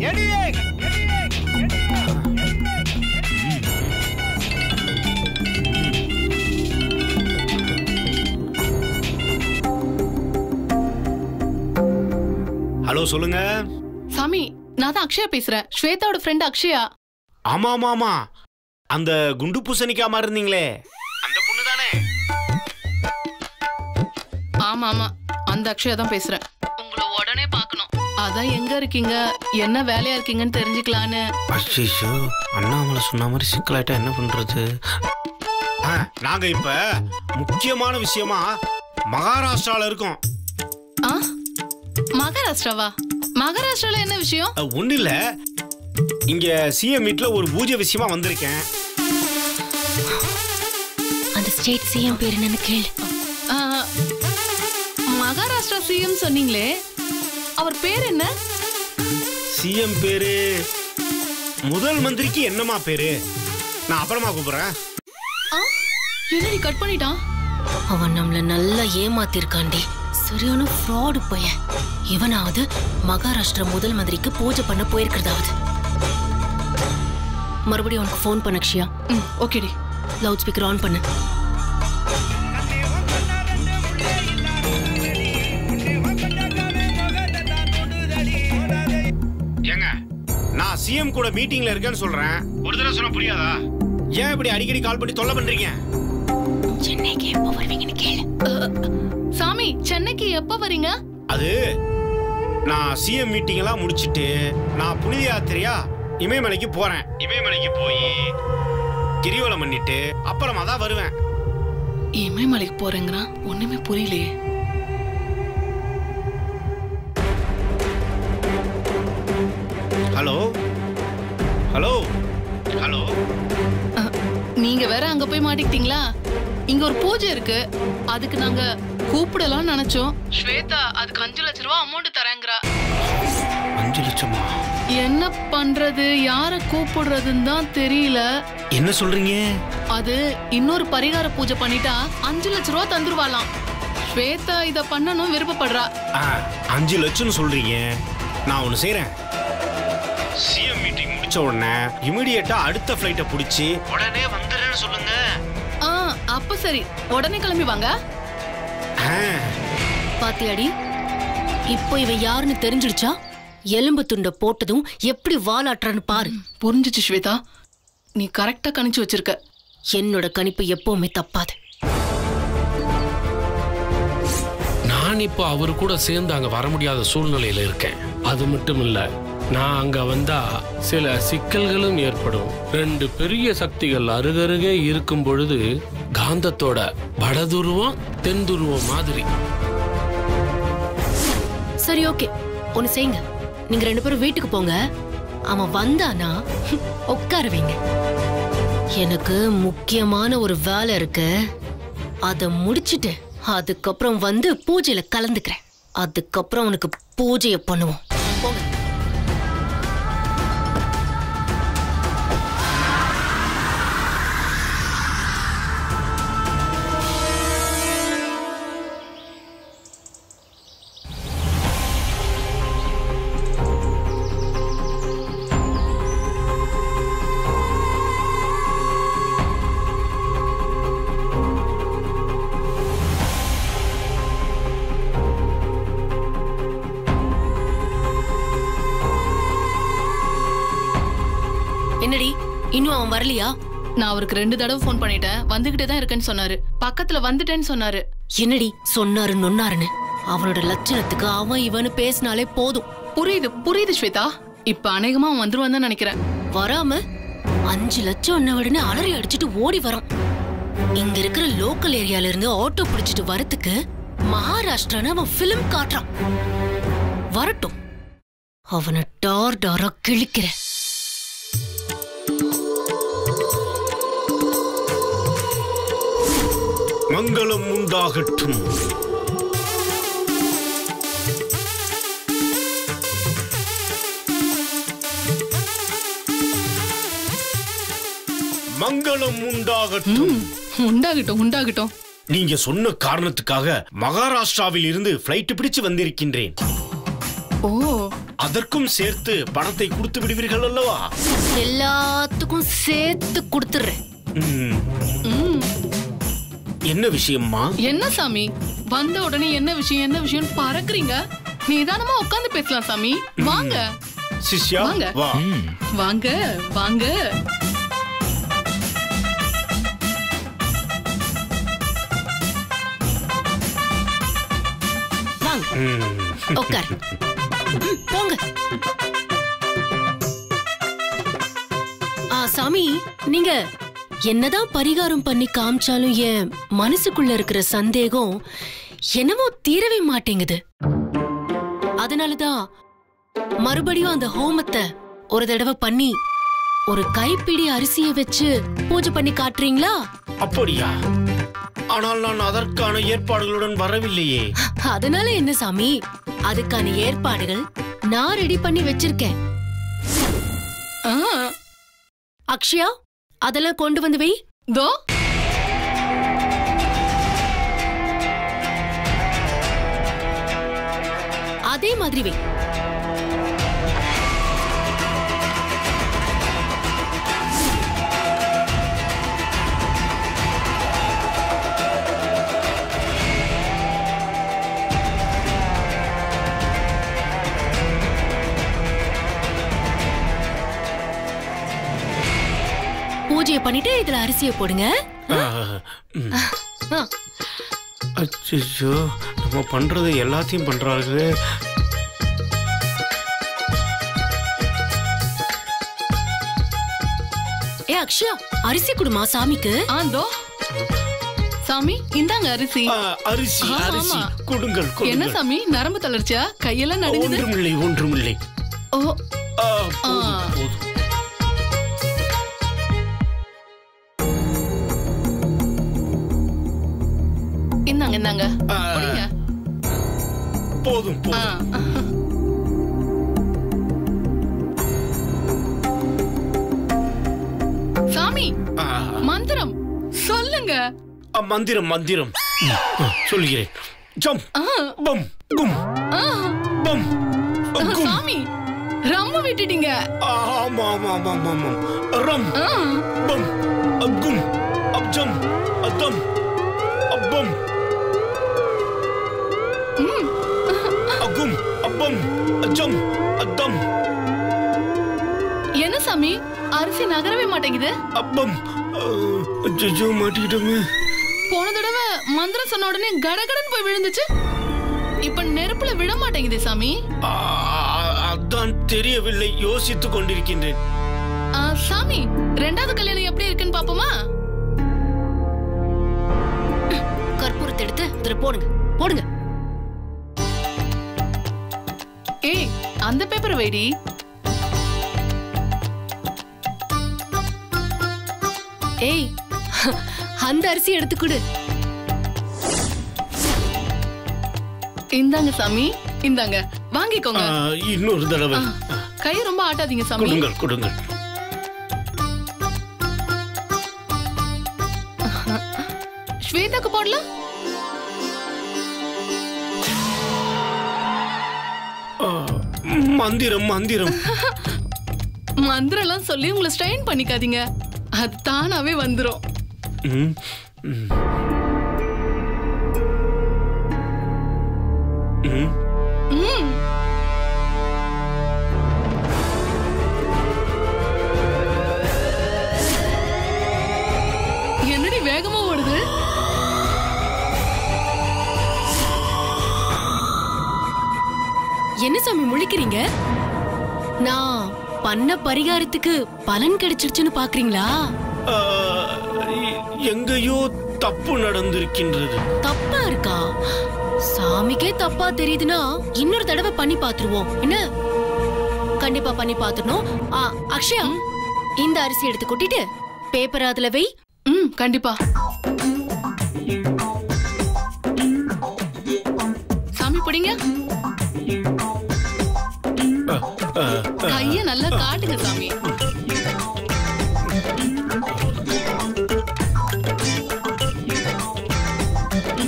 Hello சொல்லுங்க சாமி நான் தான் அக்ஷயா பேசுறேன் ஸ்வேதாவோட ஃப்ரெண்ட் அக்ஷயா ஆமா ஆமா ஆமா அந்த குண்டு பூசணிக்கா மாதிரி இருந்தீங்களே அந்த பொண்ணு தானே ஆமா ஆமா அந்த அக்ஷயா தான் பேசுறேன் உங்களை உடனே பார்க்கணும் அதான் எங்க இருக்கீங்க என்ன வேலையா இருக்கீங்கன்னு தெரிஞ்சுக்கலான்னு அச்சோ அண்ணாமலை சொன்ன மாதிரி சிக்கலாயிட்டா என்ன பண்றது ஆ, நாங்க இப்ப முக்கியமான விஷயமா மகாராஷ்டிரால இருக்கோம் ஆ மகாராஷ்டிராவா மகாராஷ்டிரால என்ன விஷயம் அஹ், ஒண்ணும் இல்ல இங்க சிஎம் மீட்ல ஒரு பூஜை விஷயமா வந்திருக்கேன் அந்த ஸ்டேட் சிஎம் பேர் என்னன்னு கேளு ஆ, மகாராஷ்டிரா சிஎம் சொன்னீங்களே அவர் பேர் என்ன சிஎம் பேரு முதல் மந்திரிக்கு என்னமா பேரு நான் அப்புறமா கூப்பிடுறேன் ஆ, என்னடி கட் பண்ணிட்டான் அவன் நம்மள நல்லா ஏமாத்திருக்காண்டி சரியான ஃப்ராடு பையன் இவனாவது மகாராஷ்டிரா முதல் மந்திரிக்கு பூஜை பண்ண போயிருக்கிறதாவது மறுபடியும் உனக்கு ஃபோன் பண்ண அக்ஷயா ம் ஓகேடி லவுட் ஸ்பீக்கர் ஆன் பண்ணு ஏங்க நான் சிஎம் கூட மீட்டிங்ல இருக்கேன்னு சொல்றேன் ஒரு தடவை சொன்னா புரியாதா ஏன் இப்படி அடிக்கடி கால் பண்ணி தொல்லை பண்றீங்க சென்னைக்கு எப்போ வருவீங்கன்னு கேளு சாமி சென்னைக்கு எப்ப வரீங்க அது நான் சிஎம் மீட்டிங் எல்லாம் முடிச்சிட்டு நான் புனித யாத்திரையா இமயமலைக்கு போறேன் இமயமலைக்கு போய் கிரிவலம் பண்ணிட்டு அப்புறமா தான் வருவேன் இமயமலைக்கு போறேங்கிறான் ஒண்ணுமே புரியலையே ஹலோ ஹலோ ஹலோ அ, நீங்க வேற அங்க போய் மாட்டிக்கிட்டீங்களா இங்க ஒரு பூஜை இருக்கு அதுக்கு நாங்க கூப்பிடலாம் நினைச்சோம் ஸ்வேதா அதுக்கு அஞ்சு லட்ச ரூபா அமௌண்ட் தரேங்கிறா அஞ்சு லட்சமா என்ன பண்றது யார கூப்பிடுறதுன்னு தான் தெரியல என்ன சொல்றீங்க அது இன்னொரு பரிகார பூஜை பண்ணிட்டா அஞ்சு லட்ச ரூபா தந்துருவாளாம் ஸ்வேதா இத பண்ணணும் விருப்பப்படுறா ஆ, அஞ்சு லட்சம்னு சொல்றீங்க நான் ஒன்று செய்றேன் சிஎம் மீட்டிங் முடிச்ச உடனே இமிடியேட்டா அடுத்த ஃப்ளைட்டை பிடிச்சி உடனே வந்துடுறேன்னு சொல்லுங்க ஆ அப்ப சரி உடனே கிளம்பி வாங்க ஆ, பாத்தியாடி இப்போ இவன் யாருன்னு தெரிஞ்சிடுச்சா எலும்பு துண்டை போட்டதும் எப்படி வாலாட்டுறான்னு பாரு புரிஞ்சுச்சு ஸ்வேதா நீ கரெக்டா கணிச்சு வச்சிருக்க என்னோட கணிப்பு எப்பவுமே தப்பாது நான் இப்போ அவர் கூட சேர்ந்து அங்க வர முடியாத சூழ்நிலையில இருக்கேன் அது மட்டும் இல்ல நான் அங்க வந்தா சில சிக்கல்களும் ஏற்படும் ரெண்டு பெரிய சக்திகள் அருகருகே இருக்கும் பொழுது காந்தத்தோட வடதுருவம் தென்துருவம் மாதிரி சரி ஓகே ஒன்னு செய்யுங்க நீங்க ரெண்டு பேரும் வீட்டுக்கு போங்க அவன் வந்தானா உட்கார வைங்க எனக்கு முக்கியமான ஒரு வேலை இருக்கு அத முடிச்சிட்டு அதுக்கப்புறம் வந்து பூஜையில கலந்துக்கிறேன் அதுக்கப்புறம் உனக்கு பூஜையை பண்ணுவோம் போங்க என்னடி இன்னும் அவன் வரலையா நான் அவருக்கு ரெண்டு தடவை ஃபோன் பண்ணிட்டேன் வந்துகிட்டே தான் இருக்கேன்னு சொன்னாரு பக்கத்துல வந்துட்டேன்னு சொன்னாரு என்னடி சொன்னாரு நொன்னாருன்னு அவனோட லட்சணத்துக்கு அவன் இவனு பேசினாலே போதும் புரியுது புரியுது ஸ்வேதா இப்ப அநேகமா அவன் வந்துருவான் தான் நினைக்கிறேன் வராம அஞ்சு லட்சம் என்ன உடனே அலறி அடிச்சிட்டு ஓடி வரான் இங்க இருக்கிற லோக்கல் ஏரியால இருந்து ஆட்டோ பிடிச்சிட்டு வரதுக்கு மகாராஷ்டிரான்னு அவன் பிலிம் காட்டுறான் வரட்டும் அவனை டார் டாரா கிழிக்கிற மங்களம் உண்டாகட்டும் மங்களம் உண்டாகட்டும் ம், உண்டாகட்டும் உண்டாகட்டும் நீங்க சொன்ன காரணத்துக்காக மகாராஷ்டிராவில் இருந்து பிளைட் பிடிச்சு வந்திருக்கின்றேன் ஓ அதற்கும் சேர்த்து பணத்தை கொடுத்து விடுவீர்கள் அல்லவா எல்லாத்துக்கும் சேர்த்து கொடுத்துடுறேன் ம், ம், என்ன விஷயம்மா என்ன சாமி வந்த உடனே என்ன விஷயம் என்ன விஷயம் பறக்குறீங்க நிதானமா உட்காந்து பேசலாம் சாமி வாங்க சிஷ்யா வாங்க. வா வாங்க வாங்க வாங்க ம், உட்கார் ம், போங்க ஆ சாமி நீங்க என்னதான் பரிகாரம் பண்ணி காமிச்சாலும் என் மனசுக்குள்ள இருக்கிற சந்தேகம் என்னமோ தீரவே மாட்டேங்குது அதனாலதான் மறுபடியும் அந்த ஹோமத்தை ஒரு தடவை பண்ணி ஒரு கைப்பிடி அரிசிய வச்சு பூஜை பண்ணி காட்டுறீங்களா அப்படியா ஆனால் நான் அதற்கான ஏற்பாடுகளுடன் வரவில்லையே அதனால என்ன சாமி அதுக்கான ஏற்பாடுகள் நான் ரெடி பண்ணி வச்சிருக்கேன் ஆ, அக்ஷயா அதெல்லாம் கொண்டு வந்து வை தோ அதே மாதிரி வை பூஜையை பண்ணிட்டு இதுல அரிசியை போடுங்க ஆ, ம். ஆ, அச்சச்சோ நம்ம பண்றது எல்லாத்தையும் பண்றாங்களே ஏ அக்ஷயா அரிசி குடுமா சாமிக்கு ஆ தோ சாமி இந்தாங்க அரிசி ஆ, அரிசி ஆ, அரிசி ஆமா. கொடுங்கள் என்ன கொடுங்கள் சாமி நரம்பு தளர்ச்சியா கையெல்லாம் நடுங்குது ஒன்றுமில்லை ஒன்றுமில்லை ஓ ஆ, ஆ. போதும் போதும் இந்தாங்க இந்தாங்க ஆ, குடிங்க. போதும் ஆ. போதும் சாமி ஆ, மந்திரம் சொல்லுங்க ஆ, மந்திரம் மந்திரம் ம், ஆ, சொல்கிறேன் ஜம் ஆ, பம் கும் ஆ, பம் கும் சாமி ரம்ம விட்டுட்டீங்க ஆமா ஆமா ஆமா ஆமா ஆமா ரம் ஆ, பம் அக்கும் அப்ஜம் அத்தம் அப்பம் அக்கும் அப்பம் அஜம் அத்தம் என்ன சாமி அரிசி நகரவே மாட்டேங்குது அப்பம் அச்சோ மாட்டிக்கிட்டோமே போன தடவை மந்திரம் சொன்ன உடனே கடகடன் போய் விழுந்துச்சு இப்ப நெருப்புல விழ மாட்டேங்குதே சாமி ஆ, அதான் தெரியவில்லை யோசித்துக் கொண்டிருக்கின்றேன் ஆ, சாமி ரெண்டாவது கல்யாணம் எப்படி இருக்குன்னு பாப்போமா கற்பூரத்தை எடுத்து இதுல போடுங்க போடுங்க ஏய் அந்த பேப்பர் வைடி ஏய் அந்த அரிசி எடுத்து கொடு இந்தாங்க சாமி இந்தாங்க வாங்கிக்கோங்க ஆ, இன்னொரு தடவை ஆ, கை ரொம்ப ஆட்டாதீங்க சாமி கொடுங்கள் கொடுங்கள் ஸ்வேதாக்கு போடலாம் ஆ, மந்திரம் மந்திரம் மந்திரம் எல்லாம் சொல்லி உங்களை ஸ்ட்ரெயின் பண்ணிக்காதீங்க அது தானாவே வந்துரும் ம், ம். ம். ம். என்னடி வேகமா ஓடுது என்ன சாமி முழிக்கிறீங்க நான் பண்ண பரிகாரத்துக்கு பலன் கிடைச்சிருச்சுன்னு பாக்குறீங்களா ஆ, எ- எங்கேயோ தப்பு நடந்திருக்கின்றது தப்பா இருக்கா சாமிக்கே தப்பா தெரியுதுன்னா இன்னொரு தடவை பண்ணி பாத்துருவோம் என்ன கண்டிப்பா பண்ணி பாத்துடணும் ஆ, அக்ஷயா இந்த அரிசி எடுத்து கொட்டிட்டு பேப்பர் அதுல வை ம் கண்டிப்பா சாமி பிடிங்க ஆ, ஆ, கைய நல்லா காட்டுங்க சாமி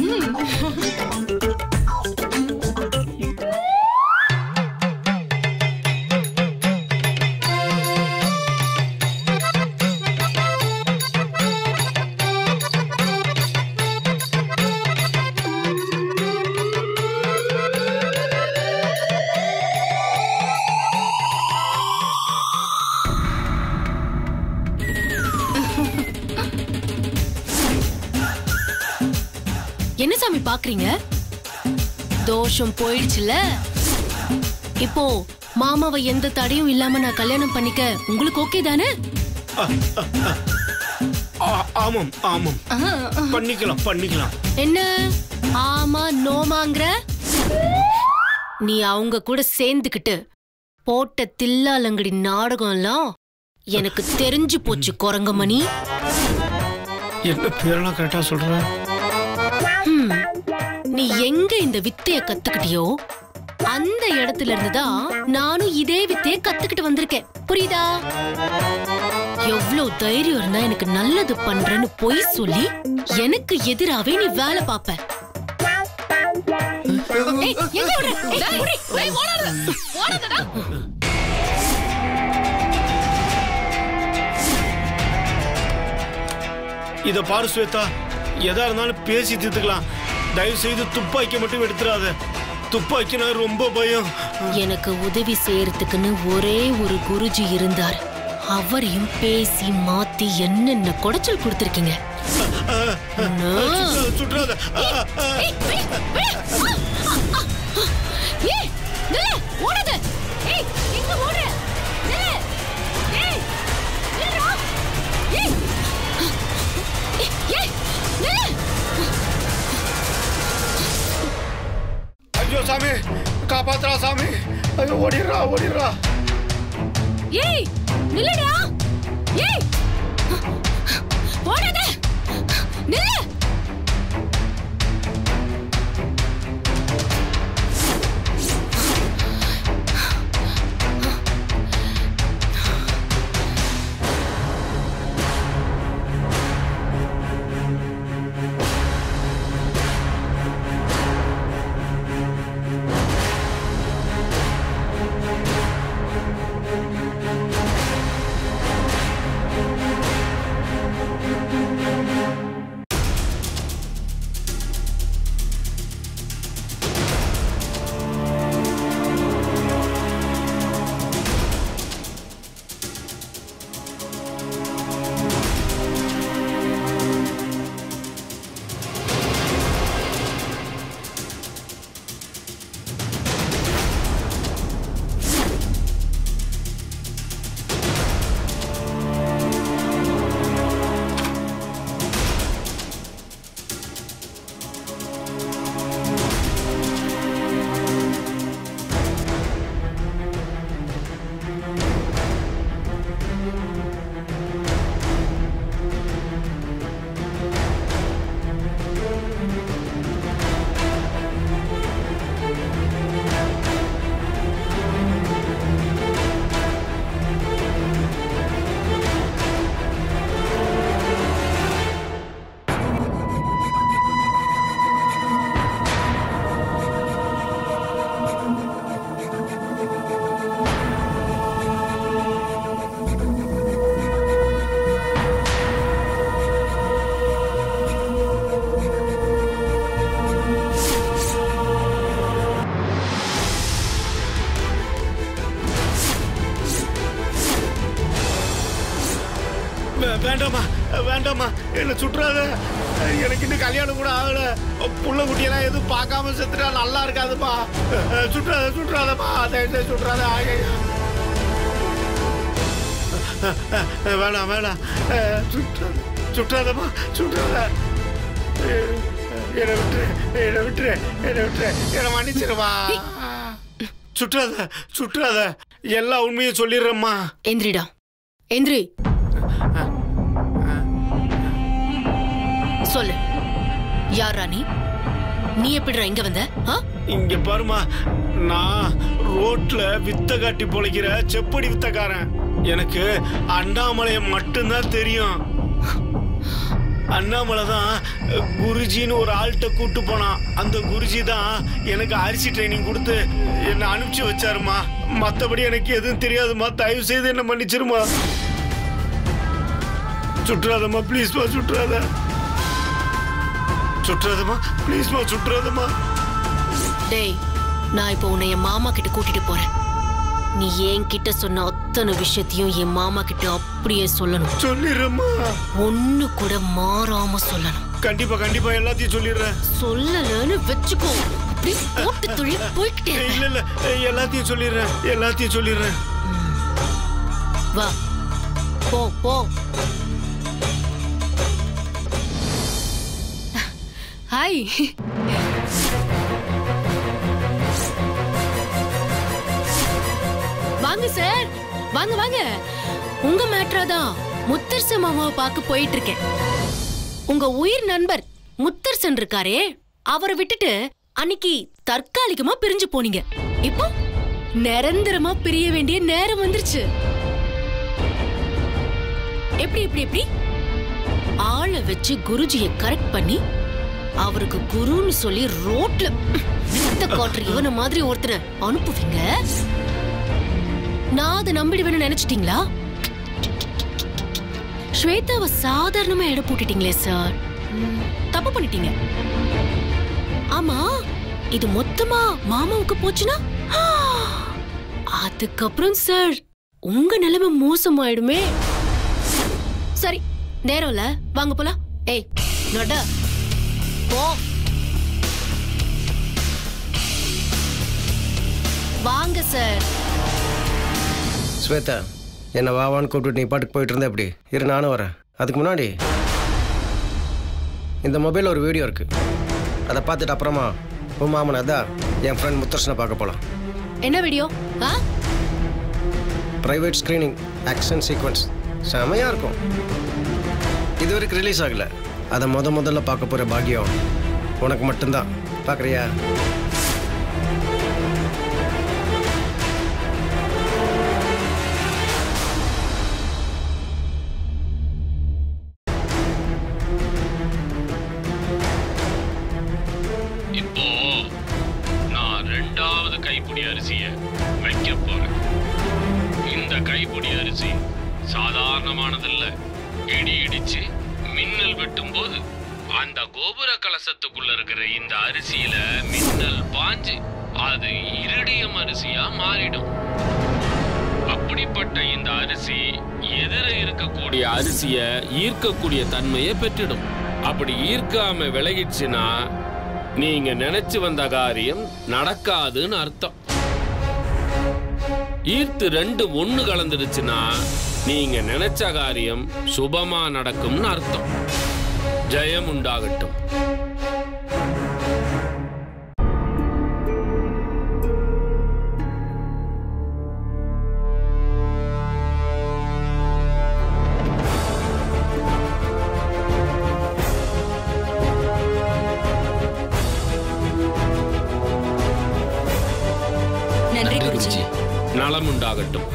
ம். என்ன சாமி பாக்குறீங்க தோஷம் போயிடுச்சுல இப்போ மாமாவை எந்த தடையும் இல்லாம நான் கல்யாணம் பண்ணிக்க உங்களுக்கு ஓகே தானே ஆ- ஆமாம் ஆமாம் பண்ணிக்கலாம் பண்ணிக்கலாம் என்ன ஆமா நோமாங்கிற நீ அவங்க கூட சேர்ந்துக்கிட்டு போட்ட தில்லாலங்கடி நாடகம்லாம் எனக்கு தெரிஞ்சு போச்சு குரங்கமணி என்ன பேரெல்லாம் கரெக்டா சொல்ற ஹம், நீ எங்க இந்த வித்தைய கத்துக்கிட்டியோ அந்த இடத்துல இருந்துதான் நானும் இதே வித்தைய கத்துக்கிட்டு வந்திருக்கேன் புரியுதா எவ்வளவு தைரியம் இருந்தா எனக்கு நல்லது பண்றேன்னு பொய் சொல்லி எனக்கு எதிராவே நீ வேலை பாப்ப ஏய், எங்க ஓடுற? ஏய், ஓடி, ஏய், ஓடாத. ஓடாதடா. இத பாரு ஸ்வேதா எதா இருந்தாலும் பேசி தீர்த்துக்கலாம் தயவு செய்து துப்பாக்கி மட்டும் எடுத்துறாத துப்பாக்கினா ரொம்ப பயம் எனக்கு உதவி செய்யறதுக்குன்னு ஒரே ஒரு குருஜி இருந்தார் அவரையும் பேசி மாத்தி என்னென்ன குடைச்சல் கொடுத்திருக்கீங்க நான் சுற்றாத ஏய், ஏய், ஏய், ஆ, ஆ, ஆ, ஆ. ஏய், நில்லு, ஓடாத. ஏய், எங்க ஓடுற? நில்லு. ஏய், நில்லுடா. ஏய். ஏய், ஏய், நில்லு. ஐயோ சாமி காப்பாத்துறா சாமி ஐயோ ஓடிடுறா ஓடிடுறா ஏய், நில்லுடா. ஏய். ஓடாத. நில்லு. வே- வேண்டாம்மா வேண்டாம்மா என்ன சுற்றாத எனக்கு இன்னும் கல்யாணம் கூட ஆகல புள்ள குட்டியெல்லாம் எதுவும் பார்க்காம செத்துட்டா நல்லா இருக்காதுப்பா சுற்றாத சுற்றாதப்பா தயவு செய்து சுற்றாத ஆகையா வேணாம் வேணாம் சுற்றாத சுற்றாதம்மா சுற்றாத என்னை விட்டுரு என்னை விட்டுரு என்னை விட்டுரு என்னை மன்னிச்சிருமா சுற்றாத சுற்றாத எல்லா உண்மையும் சொல்லிடுறேம்மா எந்திரிடா எந்திரி சொல்லு யாரா நீ நீ எப்படிடா இங்க வந்த ஆ? இங்க பாருமா நான் ரோட்ல வித்த காட்டி பொழைக்கிற செப்படி வித்தக்காரன் எனக்கு அண்ணாமலையை மட்டும்தான் தெரியும் அண்ணாமலை தான் குருஜின்னு ஒரு ஆள்கிட்ட கூட்டு போனான் அந்த குருஜி தான் எனக்கு அரிசி ட்ரைனிங் கொடுத்து என்னை அனுப்பிச்சு வச்சாருமா மத்தபடி எனக்கு எதுவும் தெரியாதுமா தயவு செய்து என்ன மன்னிச்சிருமா சுற்றாதம்மா ப்ளீஸ்மா சுற்றாத சுற்றாதம்மா ப்ளீஸ்மா சுற்றாதம்மா டேய் நான் இப்போ உன்னை என் மாமா கிட்ட கூட்டிட்டு போறேன் நீ என்கிட்ட சொன்ன அத்தனை விஷயத்தையும் என் மாமா கிட்ட அப்படியே சொல்லணும் சொல்லிடுறேம்மா ஒண்ணு கூட மாறாம சொல்லணும் கண்டிப்பா கண்டிப்பா எல்லாத்தையும் சொல்லிடுறேன் சொல்லலன்னு வச்சுக்கோ அப்படி போட்டு துளி போய்கிட்டே இருப்பேன். இல்ல இல்ல எல்லாத்தையும் சொல்லிடுறேன் எல்லாத்தையும் சொல்லிடுறேன் வா போ போ ஹாய் வாங்க சார் வாங்க வாங்க உங்க மேட்ரா தான் முத்தரச மாமாவை பார்க்க போயிட்டு இருக்கேன் உங்க உயிர் நண்பர் முத்தரசன் இருக்காரே அவரை விட்டுட்டு அன்னைக்கு தற்காலிகமா பிரிஞ்சு போனீங்க இப்போ நிரந்தரமா பிரிய வேண்டிய நேரம் வந்துருச்சு எப்படி எப்படி எப்படி ஆளை வச்சு குருஜியை கரெக்ட் பண்ணி அவருக்கு குருன்னு சொல்லி ரோட்ல வித்த காட்டுற இவன மாதிரி ஒருத்தரை அனுப்புவீங்க நான் அதை நம்பிடுவேன்னு நினைச்சிட்டீங்களா ஸ்வேதாவை சாதாரணமா எடை போட்டுட்டீங்களே சார் ம், தப்பு பண்ணிட்டீங்க ஆமா இது மொத்தமா மாமாவுக்கு போச்சுன்னா ஆ, அதுக்கப்புறம் சார் உங்க நிலைமை மோசமாயிடுமே சரி நேரம் இல்ல வாங்க போலாம் ஏய் நட போ வாங்க சார் ஸ்வேதா என்னை வாவான்னு கூப்பிட்டு நீ பாட்டுக்கு போயிட்டு இருந்த எப்படி இரு நானும் வரேன் அதுக்கு முன்னாடி இந்த மொபைலில் ஒரு வீடியோ இருக்கு அதை பார்த்துட்டு அப்புறமா உன் மாமன் அதான் என் ஃப்ரெண்ட் முத்தர்ஷனை பார்க்க போகலாம் என்ன வீடியோ ஆ ப்ரைவேட் ஸ்க்ரீனிங் ஆக்ஷன் சீக்வன்ஸ் செமையாக இருக்கும் இது வரைக்கும் ரிலீஸ் ஆகல அதை முத முதல்ல பார்க்க போகிற பாக்கியம் உனக்கு மட்டும்தான் பார்க்குறியா இப்போ நான் ரெண்டாவது கைப்பிடி அரிசியை வைக்க போறேன் இந்த கைப்பிடி அரிசி சாதாரணமானதில்ல இடி இடிச்சு மின்னல் வெட்டும்போது அந்த கோபுர கலசத்துக்குள்ள இருக்கிற இந்த அரிசியில மின்னல் பாஞ்சு அது இருடியம் அரிசியா மாறிடும் அப்படிப்பட்ட இந்த அரிசி எதிர இருக்கக்கூடிய அரிசிய ஈர்க்கக்கூடிய தன்மையை பெற்றிடும் அப்படி ஈர்க்காம விலகிடுச்சுன்னா நீங்க நினைச்சு வந்த காரியம் நடக்காதுன்னு அர்த்தம் ஈர்த்து ரெண்டு ஒண்ணு கலந்துடுச்சுன்னா நீங்க நினைச்ச காரியம் சுபமா நடக்கும்னு அர்த்தம் ஜெயம் உண்டாகட்டும் நன்றி குருஜி நலம் உண்டாகட்டும்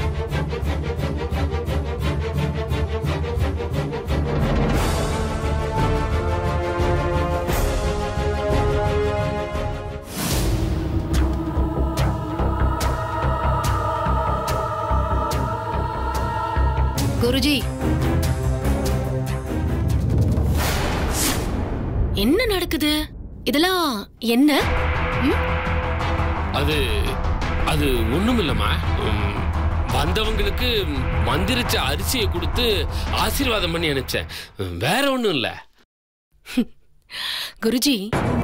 குருஜி என்ன நடக்குது இதெல்லாம் என்ன ம்? அது அது ஒண்ணுமில்லம்மா உம், வந்தவங்களுக்கு மந்திரிச்ச அரிசியை கொடுத்து ஆசீர்வாதம் பண்ணி அனுப்பிச்சேன் உம், வேற ஒண்ணும் இல்ல குருஜி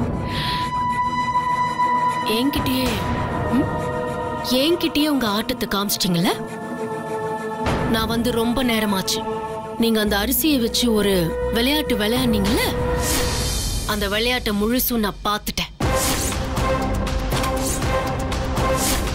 என்கிட்டயே ம்? என்கிட்டயே உங்க ஆட்டத்தை காமிச்சிட்டீங்கல்ல நான் வந்து ரொம்ப நேரமாச்சு நீங்க அந்த அரிசியை வச்சு ஒரு விளையாட்டு விளையாடுனீங்கல்ல அந்த விளையாட்டை முழுசும் நான் பார்த்துட்டேன்